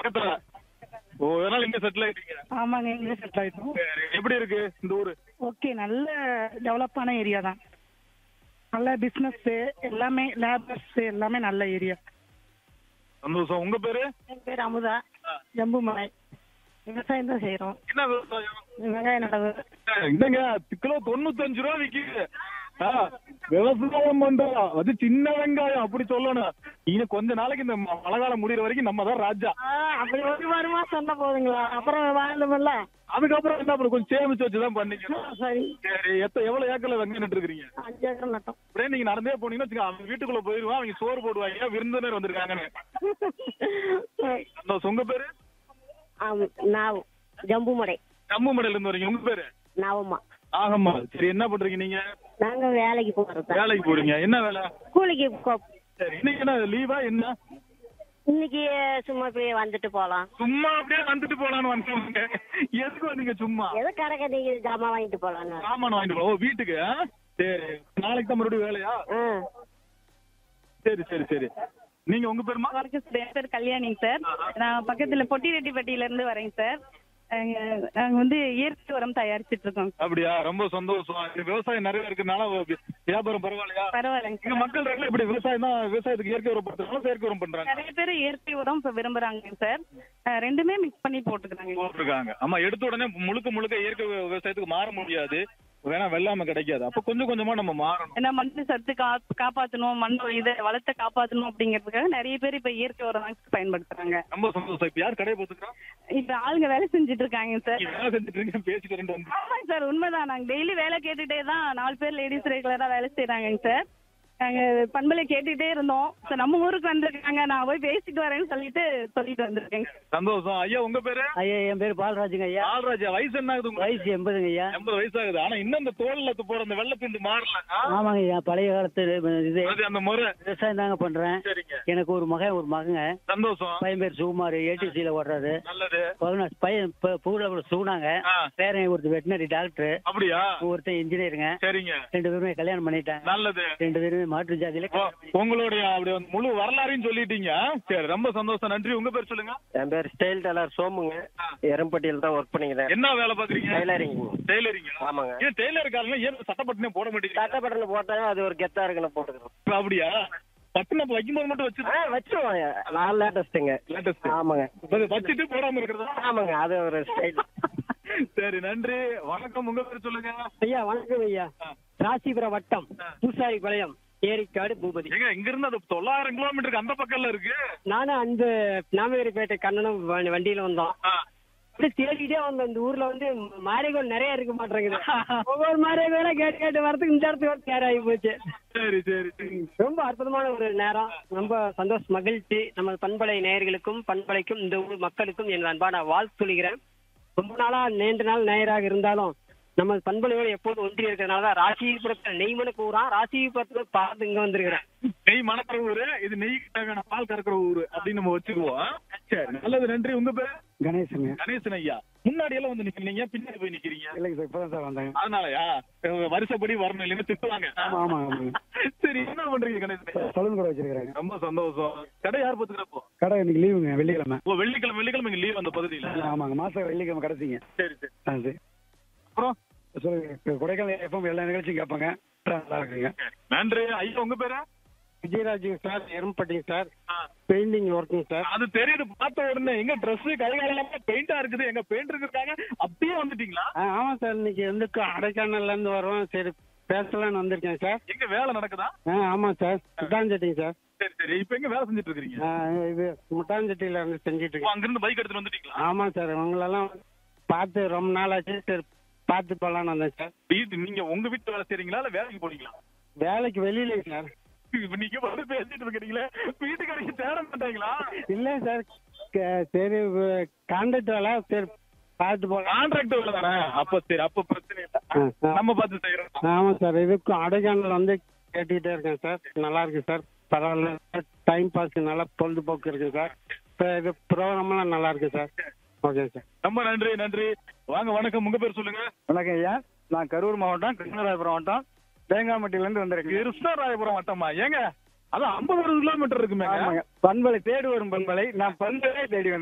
பக்கத்துல ஓ அதனால இங்க செட்டில் ஆயிட்டீங்க ஆமாங்க இங்கே செட்டில் ஆயிட்டோம் சரி எப்படி இருக்கு இந்த ஊரு ஓகே நல்ல டெவலப்பான ஏரியா தான் நல்ல பிஸ்னஸ் எல்லாமே லேபர்ஸ் எல்லாமே நல்ல ஏரியா சந்தோஷம் உங்க பேரு என் பேர் அமுதா ஜம்புமலை விவசாயம் தான் செய்கிறோம் என்ன விவசாயம் வெங்காய நடவு என்னங்க கிலோ தொண்ணூத்தஞ்சு ரூபா விக்குது ஆ, விவசாயம் பண்றோம் அது சின்ன வெங்காயம் அப்படி சொல்லணும் இனி கொஞ்ச நாளைக்கு இந்த ம- மழை காலம் முடியிற வரைக்கும் நம்ம தான் ராஜா அப்படி ஒரு வாரமா சொன்ன போதுங்களா அப்புறம் வாழணுமில்ல அதுக்கப்புறம் என்ன பண்ண கொஞ்சம் சேமிச்சு வச்சுதான் பண்ணிக்கணும் சரி சரி எத்த எவ்வளவு ஏக்கர்ல வெங்காயம் நட்டு இருக்கீங்க அஞ்சு ஏக்கர் நட்டோம் அப்படியே நீங்க நடந்தே போனீங்கன்னா வச்சுக்கோங்க, அவங்க வீட்டுக்குள்ள போயிருவான் அவங்க சோறு போடுவாங்க விருந்தினர் வந்திருக்காங்கன்னு சந்தோஷம். உங்க பேரு ನಾವು ஜம்புமடை ஜம்மு மடையில இருந்து வரீங்க உங்க பேரு நாவம்மா ஆகம்மா சரி என்ன பண்றீங்க நீங்க நாங்க வேலைக்கு போறது வேலைக்கு போறீங்க என்ன வேலை கூலிக்கு போ- சரி இன்னைக்கு என்ன லீவா என்ன இன்னைக்கு சும்மா இப்படியே வந்துட்டு போலாம் சும்மா அப்படியே வந்துட்டு போலான்னு வந்தவங்க எதுக்கு வந்தீங்க சும்மா ஏதோ கடை கடைக்கு ஜாமான் வாங்கிட்டு போலான்னு சாமான் வாங்கிட்டு போ ஓ வீட்டுக்கு ஆ? சரி நாளைக்கு தான் மறுபடியும் வேலையா ஆ. சரி சரி சரி நீங்க உங்க பேருமா வணக்கம் சார் என் பேர் கல்யாணிங்க சார் நான் பக்கத்துல பொட்டிரெட்டிப்பட்டியில இருந்து வரேங்க சார் நாங்க- நாங்க வந்து இயற்கை உரம் தயாரிச்சிட்டு இருக்கோம் அப்படியா ரொம்ப சந்தோஷம் இங்க விவசாயம் நிறைய இருக்கனால வியாபாரம் பரவாயில்லையா பரவாயில்லைங்க இங்க சார் மக்கள் ரெண்டு இப்படி விவசாயம் தான் விவசாயத்துக்கு இயற்கை உரம் பண்றாங்க செயற்கை உரம் பண்றாங்க நிறைய பேர் இயற்கை உரம் இப்ப விரும்புறாங்க சார் அஹ் ரெண்டுமே மிக்ஸ் பண்ணி போட்டுக்கிறாங்க போட்டிருக்காங்க ஆமா எடுத்த உடனே முழுக்க முழுக்க இயற்கை விவசாயத்துக்கு மாற முடியாது வேணா வெள்ளாம கிடைக்காது அப்ப கொஞ்சம் கொஞ்சமா நம்ம மாறணும் ஏன்னா மண் சத்து கா காப்பாத்தணும் மண் இதை வளத்தை காப்பாத்தணும் அப்படிங்கிறதுக்காக நிறைய பேர் இப்ப இயற்கை உரம் தான் பயன்படுத்துறாங்க ரொம்ப சந்தோஷம் இப்ப யார் கடையை போத்துக்கிறோம் இப்ப ஆளுங்க வேலை செஞ்சுட்டு இருக்காங்க சார் நீங்க வேலை செஞ்சுட்டு இருக்கீங்க பேசிட்டு ரெண்டு வந்து ஆமாங்க சார் உண்மைதான் நாங்க டெய்லி வேலை கேட்டுட்டே தான் நாலு பேர் லேடிஸ் ரெகுலரா வேலை செய்யறாங்க சார் நாங்க பண்பலை கேட்டுட்டே இருந்தோம் சார் நம்ம ஊருக்கு வந்திருக்காங்க நான் போய் பேசிட்டு வரேன்னு சொல்லிட்டு சொல்லிட்டு வந்திருக்கேங்க சந்தோஷம் ஐயா உங்க பேரு ஐயா என் பேர் பாலராஜுங்க ஐயா ஆல்ராஜா வயசு என்ன ஆகுது உங்களுக்கு வயசு எண்பதுங்க ஐயா எண்பது வயசு ஆகுது ஆனா இன்னும் இந்த தோல்ல போற அந்த வெள்ளை துண்டு மாறல ஆ? ஆமாங்க ஐயா பழைய காலத்து இது அது அந்த முறை விவசாயம் தாங்க பண்றேன் சரிங்க எனக்கு ஒரு மகன் ஒரு மகங்க சந்தோஷம் பையன் பேர் சுகுமார் ஏடிசியில ஓடுறாரு நல்லது பதினாறு பையன் பூல சுகுனாங்க ஆ, பேரன் ஒருத்தர் வெட்டினரி டாக்டர் அப்படியா ஒருத்தன் இன்ஜினியருங்க சரிங்க ரெண்டு பேருமே கல்யாணம் பண்ணிட்டாங்க நல்லது ரெண்டு பேருமே மாற்று ஜாதியில ஓ, உங்களுடைய அப்படி வந்து முழு வரலாறையும் சொல்லிட்டீங்க சரி ரொம்ப சந்தோஷம் நன்றி உங்க பேர் சொல்லுங்க என் பேர் ஸ்டைல் டெய்லர் சோமுங்க எரம்பட்டியில் தான் ஒர்க் பண்ணிக்கிறேன் என்ன வேலை பாக்குறீங்க டைலரிங் டெய்லரிங் ஆமாங்க ஏன் டெய்லர் காரங்க ஏன் சட்டப்பட்டனே போட மாட்டேங்கிறீங்க சட்டை பட்டன்ல போட்டாலும் அது ஒரு கெத்தா இருக்குன்னு போட்டுக்கிறோம் இப்ப அப்படியா பட்டனை வைக்கும்போது மட்டும் வச்சு ஆ வச்சிருவோம் நான் லேட்டஸ்ட்டுங்க லேட்டஸ்ட் ஆமாங்க வச்சுட்டு போடாம இருக்கிறதா ஆமாங்க அது ஒரு ஸ்டைல் சரி நன்றி வணக்கம் உங்க பேர் சொல்லுங்க ஐயா வணக்கம் ஐயா ராசிபுரம் வட்டம் பூசாரி பாளையம் ஏரிக்காடு பூபதி ஏங்க இங்க இருந்து அது தொள்ளாயிரம் கிலோமீட்டருக்கு அந்த பக்கம்ல இருக்கு நானும் அந்த நாமகிரிப்பேட்டை கண்ணனும் வ- வண்டியில வந்தோம் ஆ. அப்படியே தேடிட்டே வந்தோம் இந்த ஊர்ல வந்து மாரிகோல் நிறைய இருக்க மாட்டேங்குது ஒவ்வொரு மாரிகோலா கேட்டு கேட்டு வரதுக்கு இந்த இடத்துக்கு வந்து நேரம் ஆகி போச்சு சரி சரி சரி ரொம்ப அற்புதமான ஒரு நேரம் ரொம்ப சந்தோஷ மகிழ்ச்சி நம்ம பண்பலை நேயர்களுக்கும் பண்பலைக்கும் இந்த ஊர் மக்களுக்கும் என் அன்பான வாழ்த்துகிறேன் ரொம்ப நாளா நீண்ட நாள் நேயராக இருந்தாலும் நம்ம பண்பலையோடு எப்போதும் ஒன்றி இருக்கிறதுனால தான் ராசிபுரத்துல நெய்மனுக்கு ஊரா ராசிபுரத்துல பார்த்து இங்க வந்திருக்கிறேன் நெய் மணக்கிற ஊரு இது நெய் தேவையான பால் கறக்கிற ஊரு அப்படின்னு நம்ம வச்சுக்குவோம் சரி நல்லது நன்றி உங்க பேர் கணேசங்க கணேசன் ஐயா முன்னாடி எல்லாம் வந்து நிக்கிறீங்க பின்னாடி போய் நிக்கிறீங்க இல்லைங்க சார் இப்பதான் சார் வந்தாங்க அதனாலயா அஹ் வருஷப்படி வரணும் இல்லைன்னா திட்டுவாங்க ஆமா ஆமா ஆமாங்க சரி என்ன பண்றீங்க கணேசன் ஐயா? சலூன் கடை வச்சிருக்காங்க ரொம்ப சந்தோஷம் கடை யார் பாத்துக்கிறப்போ கடை இன்னைக்கு லீவுங்க வெள்ளிக்கிழமை ஓ வெள்ளிக்கிழமை வெள்ளிக்கிழமை இங்க லீவ் அந்த பகுதியில ஆமாங்க மாசம் வெள்ளிக்கிழமை கடைசிங்க சரி சரி ஆ சரி அப்புறம் சொல்லுங்க கொடைக்கானல் எஃப்எம் எல்லா நிகழ்ச்சியும் கேட்பாங்க நல்லா இருக்குங்க நன்றி ஐயா உங்க பேரு விஜயராஜ் சார் எரம்பட்டி சார் ஆ. பெயிண்டிங் ஒர்க்குங்க சார் அது தெரியுது பார்த்த உடனே எங்க Dress கை காலெல்லாம் பெயிண்டா இருக்குது எங்க பெயிண்ட் இருக்காங்க அப்படியே வந்துட்டீங்களா ஆமா சார் இன்னைக்கு வந்து அடைக்கானல்ல இருந்து வரோம் சரி பேசலாம்னு வந்திருக்கேன் சார் எங்க வேலை நடக்குதா ஆ ஆமா சார் முட்டாஞ்சட்டிங்க சார் சரி சரி இப்ப எங்க வேலை செஞ்சுட்டு இருக்கீங்க ஆ, இது முட்டாஞ்சட்டியில இருந்து செஞ்சுட்டு ஓ, இருக்கேன் அங்கிருந்து பைக் எடுத்துட்டு வந்துட்டீங்களா ஆமா சார் உங்களெல்லாம் பார்த்து ரொம்ப நாள் ஆச்சு சரி பார்த்து போலான்னு வந்தேன் சார் வீட்டு நீங்க உங்க வீட்டு வேலை செய்றீங்களா இல்ல வேலைக்கு போறீங்களா வேலைக்கு வெளியில சார் இப்ப நீங்க வந்து பேசிட்டு இருக்கீங்களே வீட்டுக்காரங்க தேட மாட்டாங்களா இல்ல சார் க- சரி கான்ட்ராக்ட் வேலை சரி பார்த்து போலாம் கான்ட்ராக்ட் வேலை தானே அப்ப சரி அப்ப பிரச்சனை இல்ல ஆ, ஆ. நம்ம பார்த்து செய்யறோம் ஆமா சார் இதுக்கும் அடைக்கானல் வந்து கேட்டுக்கிட்டே இருக்கேன் சார் நல்லா இருக்கு சார் பரவாயில்ல டைம் பாஸ்க்கு நல்லா பொழுதுபோக்கு இருக்கு சார் இப்போ இது ப்ரோக்ராம்லாம் நல்லா இருக்கு சார் ஓகே சார் ரொம்ப நன்றி நன்றி வாங்க வணக்கம் உங்க பேர் சொல்லுங்க வணக்கம் ஐயா நான் கரூர் மாவட்டம் கிருஷ்ணராயபுரம் மாவட்டம் தேங்காமட்டில இருந்து வந்திருக்கேன் கிருஷ்ணராயபுரம் வட்டமா ஏங்க அது ஐம்பது கிலோமீட்டர் இருக்குமே ஆமாங்க பண்பலை தேடி வரும் பண்பலை நான் பண்பலை தேடி வந்தேன்